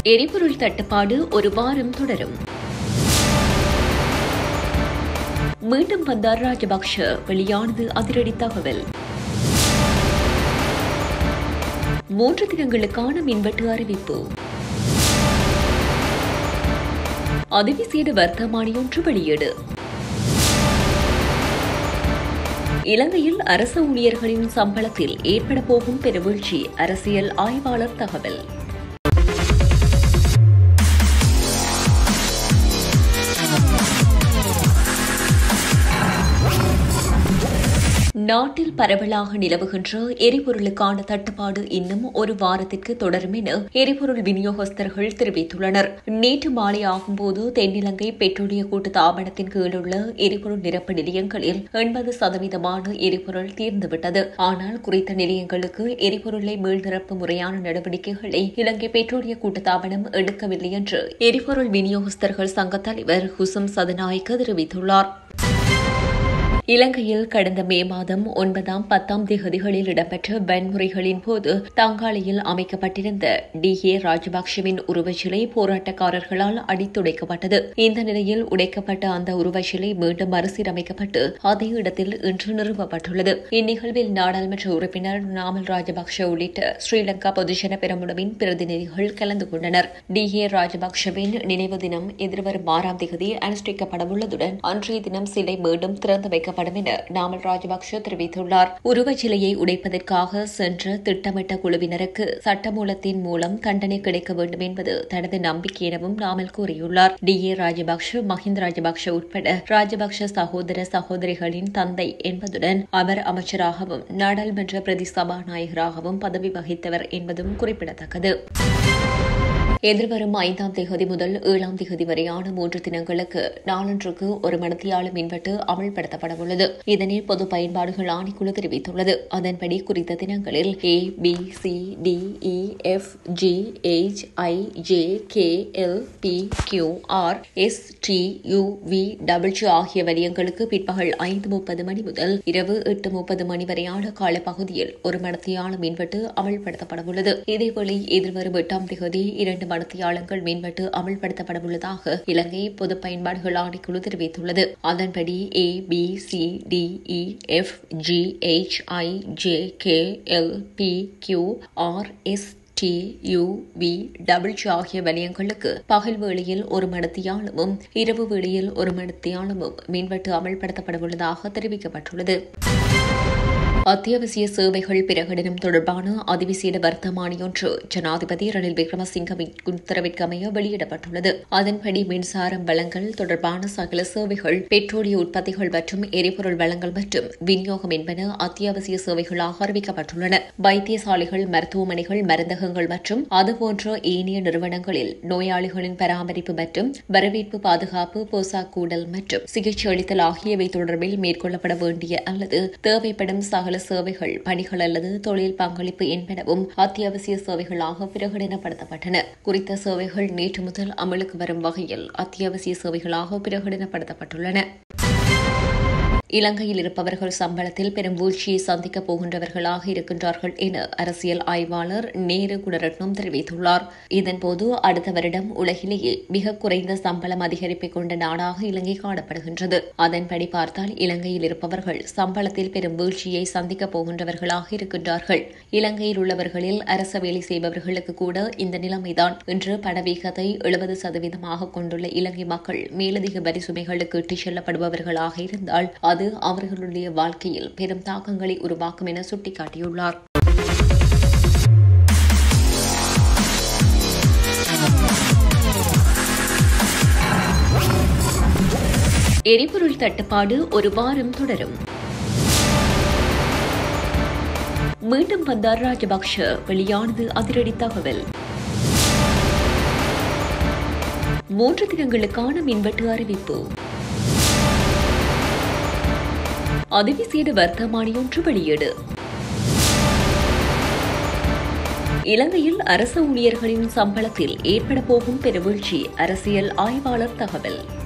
எரிபொருள் தட்டுப்பாடு ஒரு வாரம் தொடரும் மீண்டும் வந்தார் ராஜபக்ஷ வெளியானது அதிரடி தகவல் மூன்று தினங்களுக்கான மின்வெட்டு அறிவிப்பு அதிவிசேட வர்த்தமானியொன்று வெளியீடு இலங்கையில் அரசு ஊழியர்களின் சம்பளத்தில் ஏற்பட போகும் பெருவீழ்ச்சி அரசியல் ஆய்வாளர் தகவல் நாட்டில் பரவலாக நிலவுகின்ற எரிபொருளுக்கான தட்டுப்பாடு இன்னும் ஒரு வாரத்திற்கு தொடரும் என எரிபொருள் விநியோகஸ்தர்கள் தெரிவித்துள்ளனர் நேற்று மாலை ஆகும்போது தென்னிலங்கை பெட்ரோலிய கூட்டு தாபனத்தின் கீழுள்ள எரிபொருள் நிரப்பு நிலையங்களில் எண்பது சதவீதமான எரிபொருள் தீர்ந்துவிட்டது ஆனால் குறித்த நிலையங்களுக்கு எரிபொருளை மீள் நிரப்பு முறையான நடவடிக்கைகளை இலங்கை பெட்ரோலிய கூட்டு தாபனம் எடுக்கவில்லை என்று எரிபொருள் விநியோகஸ்தர்கள் சங்க தலைவர் ஹுசம் சதநாயக்க தெரிவித்துள்ளார் இலங்கையில் கடந்த மே மாதம் ஒன்பதாம் பத்தாம் தேதிகளில் இடம்பெற்ற வன்முறைகளின் போது தங்காலையில் அமைக்கப்பட்டிருந்த டி ஏ ராஜபக்சவின் உருவச்சிலை போராட்டக்காரர்களால் அடித்துடைக்கப்பட்டது இந்த நிலையில் உடைக்கப்பட்ட அந்த உருவச்சிலை மீண்டும் மறுசீரமைக்கப்பட்டு அதே இடத்தில் இன்று நிறுவப்பட்டுள்ளது இந்நிகழ்வில் நாடாளுமன்ற உறுப்பினர் நாமல் ராஜபக்ஷ உள்ளிட்ட ஸ்ரீலங்கா பொதுஜன பெரமுனவின் பிரதிநிதிகள் கலந்து கொண்டனர் டி ஏ ராஜபக்சவின் நினைவு தினம் எதிர்வரும் ஆறாம் தேதி அனுஷ்டிக்கப்படவுள்ளதுடன் அன்றைய தினம் சிலை மீண்டும் திறந்து வைக்கப்படும் வைக்கப்படும் என நாமல் ராஜபக்ஷ தெரிவித்துள்ளார் உருவச்சிலையை உடைப்பதற்காக சென்ற திட்டமிட்ட குழுவினருக்கு சட்டமூலத்தின் மூலம் தண்டனை கிடைக்க வேண்டும் என்பது தனது நம்பிக்கை எனவும் நாமல் கூறியுள்ளார் டி ஏ ராஜபக்ஷ மஹிந்த ராஜபக்ஷ உட்பட ராஜபக்ஷ சகோதர சகோதரிகளின் தந்தை என்பதுடன் அவர் அமைச்சராகவும் நாடாளுமன்ற பிரதி சபாநாயகராகவும் பதவி வகித்தவர் என்பதும் குறிப்பிடத்தக்கது எதிர்வரும் ஐந்தாம் தேதி முதல் ஏழாம் தேதி வரையான மூன்று தினங்களுக்கு நாளொன்றுக்கு ஒரு மணத்தியாள மின்வெட்டு அமல்படுத்தப்பட உள்ளது இதனில் பொது பயன்பாடுகள் ஆணைக்குழு தெரிவித்துள்ளது அதன்படி குறித்த தினங்களில் A B C D E F G H I J K L P Q R S T U V W ஆகிய வரியங்களுக்கு பிற்பகல் ஐந்து முப்பது மணி முதல் இரவு எட்டு முப்பது மணி வரையான காலப்பகுதியில் ஒரு மணத்தியாள மின்வெட்டு அமல்படுத்தப்பட உள்ளது இதேவேளை எதிர்வரும் எட்டாம் தேதி இரண்டு மணத்தியாளங்கள் மின்வெட்டு அமல்படுத்தப்படவுள்ளதாக இலங்கை பொது பயன்பாடுகள் ஆணைக்குழு தெரிவித்துள்ளது அதன்படி A B C D E F G H I J K L P Q R S T U V W ஆகிய வலயங்களுக்கு பகல் வேளையில் ஒரு மணத்தியாலமும் இரவு வேளையில் ஒரு மணத்தியாலமும் மின்வெட்டு அமல்படுத்தப்படவுள்ளதாக தெரிவிக்கப்பட்டுள்ளது அத்தியாவசிய சேவைகள் பிரகடனம் தொடர்பான அதிவிசேட வர்த்தமானியொன்று ஜனாதிபதி ரணில் விக்ரமசிங்கவின் உத்தரவிற்கமைய வெளியிடப்பட்டுள்ளது அதன்படி மின்சாரம் வழங்கல் தொடர்பான சகல சேவைகள் பெட்ரோலிய உற்பத்திகள் மற்றும் எரிபொருள் வழங்கல் மற்றும் விநியோகம் என்பன அத்தியாவசிய சேவைகளாக அறிவிக்கப்பட்டுள்ளன வைத்தியசாலைகள் மருத்துவமனைகள் மருந்தகங்கள் மற்றும் அதுபோன்ற ஏனைய நிறுவனங்களில் நோயாளிகளின் பராமரிப்பு மற்றும் வரவேற்பு பாதுகாப்பு போசாக்கூடல் மற்றும் சிகிச்சை அளித்தல் ஆகியவை தொடர்பில் மேற்கொள்ளப்பட வேண்டிய அல்லது தேவைப்படும் சகல சகல சேவைகள் பணிகள் அல்லது தொழில் பங்களிப்பு என்பனவும் அத்தியாவசிய சேவைகளாக பிரகடனப்படுத்தப்பட்டன குறித்த சேவைகள் நேற்று முதல் அமலுக்கு வரும் வகையில் அத்தியாவசிய சேவைகளாக பிரகடனப்படுத்தப்பட்டுள்ளன இலங்கையில் இருப்பவர்கள் சம்பளத்தில் பெரும் வீழ்ச்சியை சந்திக்கப் போகின்றவர்களாக இருக்கின்றார்கள் என அரசியல் ஆய்வாளர் நேரு குணரட்னம் தெரிவித்துள்ளார் இதன்போது அடுத்த வருடம் உலகிலேயே மிக குறைந்த சம்பளம் அதிகரிப்பை கொண்ட நாடாக இலங்கை காணப்படுகின்றது அதன்படி பார்த்தால் இலங்கையில் இருப்பவர்கள் சம்பளத்தில் பெரும் வீழ்ச்சியை சந்திக்கப் போகின்றவர்களாக இருக்கின்றார்கள் இலங்கையில் உள்ளவர்களில் அரச வேலை செய்பவர்களுக்கு கூட இந்த நிலைமைதான் இன்று பணவீகத்தை எழுபது சதவீதமாக கொண்டுள்ள இலங்கை மக்கள் மேலதிக வரி சுமைகளுக்கு இட்டுச் செல்லப்படுபவர்களாக இருந்தால் அது அது அவர்களுடைய வாழ்க்கையில் பெரும் தாக்கங்களை உருவாக்கும் என சுட்டிக்காட்டியுள்ளார் எரிபொருள் தட்டுப்பாடு ஒரு வாரம் தொடரும் மீண்டும் வந்தார் ராஜபக்ஷ வெளியானது அதிரடி தகவல் மூன்று தினங்களுக்கான மின்வெட்டு அறிவிப்பு அதிவிசேட வர்த்தமானியொன்று வெளியீடு இலங்கையில் அரசு ஊழியர்களின் சம்பளத்தில் ஏற்பட போகும் பெருவீழ்ச்சி அரசியல் ஆய்வாளர் தகவல்